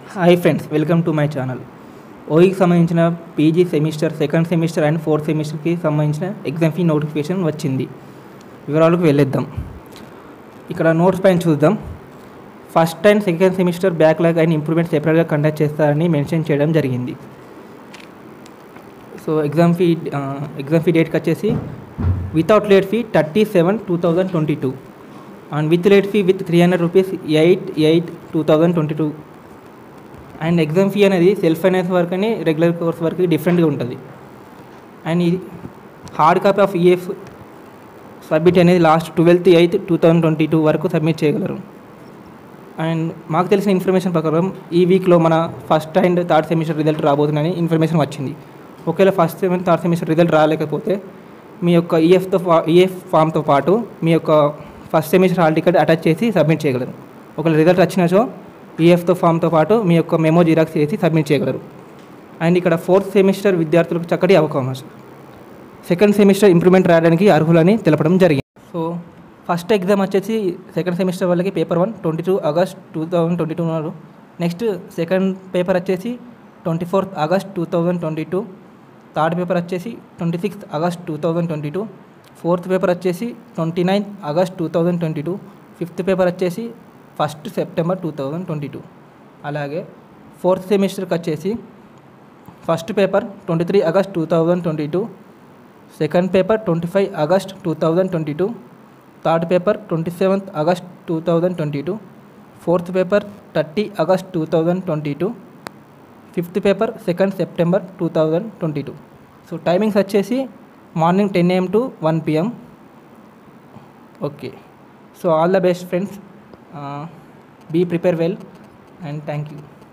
hi friends welcome to my channel ఓఈకి సంబంధించిన PG semester second semester and fourth సెమిస్టర్కి సంబంధించిన ఎగ్జామ్ ఫీ నోటిఫికేషన్ వచ్చింది వివరాలకు వెళ్ళేద్దాం ఇక్కడ నోట్స్ పైన చూద్దాం first and second semester backlog and improvement సెపరేట్గా కండక్ట్ చేస్తారని మెన్షన్ చేయడం జరిగింది so exam fee exam fee డేట్కి వచ్చేసి without late fee thirty seven two thousand twenty two and with late fee with three hundred rupees eight eight two thousand twenty two and exam fee అనేది self finance work అని regular course work డిఫరెంట్గా ఉంటుంది and ఇది hard copy of EF submit అనేది last twelfth eighth two thousand twenty two వరకు submit చేయగలరు and మాకు తెలిసిన ఇన్ఫర్మేషన్ ప్రకారం ఈ వీక్లో మన first and third semester result రాబోతుందని ఇన్ఫర్మేషన్ వచ్చింది ఒకవేళ first seven third semester result రాలేకపోతే మీ యొక్క ఈఎఫ్తో ఈఎఫ్ ఫామ్తో పాటు మీ యొక్క first semester hall ticket attach చేసి సబ్మిట్ చేయగలరు ఒకవేళ రిజల్ట్ వచ్చినచో ఈఎఫ్తో ఫామ్తో పాటు మీ యొక్క మెమో జిరాక్స్ చేసి సబ్మిట్ చేయగలరు అండ్ ఇక్కడ ఫోర్త్ సెమిస్టర్ విద్యార్థులకు చక్కటి అవకాశం సెకండ్ సెమిస్టర్ ఇంప్రూవ్మెంట్ రాయడానికి అర్హులని తెలపడం జరిగింది సో ఫస్ట్ ఎగ్జామ్ వచ్చేసి సెకండ్ సెమిస్టర్ వాళ్ళకి paper one twenty two August two thousand twenty two ఉన్నారు నెక్స్ట్ సెకండ్ పేపర్ వచ్చేసి twenty fourth August two thousand twenty two third paper వచ్చేసి twenty sixth August two thousand twenty two fourth paper వచ్చేసి twenty ninth August two thousand twenty two fifth paper వచ్చేసి first September two thousand twenty two అలాగే fourth సెమిస్టర్కి వచ్చేసి first paper twenty three August two thousand twenty two second paper twenty five August two thousand twenty two third paper twenty seventh August two thousand twenty two fourth paper thirty August two thousand twenty two fifth paper second September two thousand twenty two so timings వచ్చేసి morning ten AM to one PM okay so all the best friends be prepare well and thank you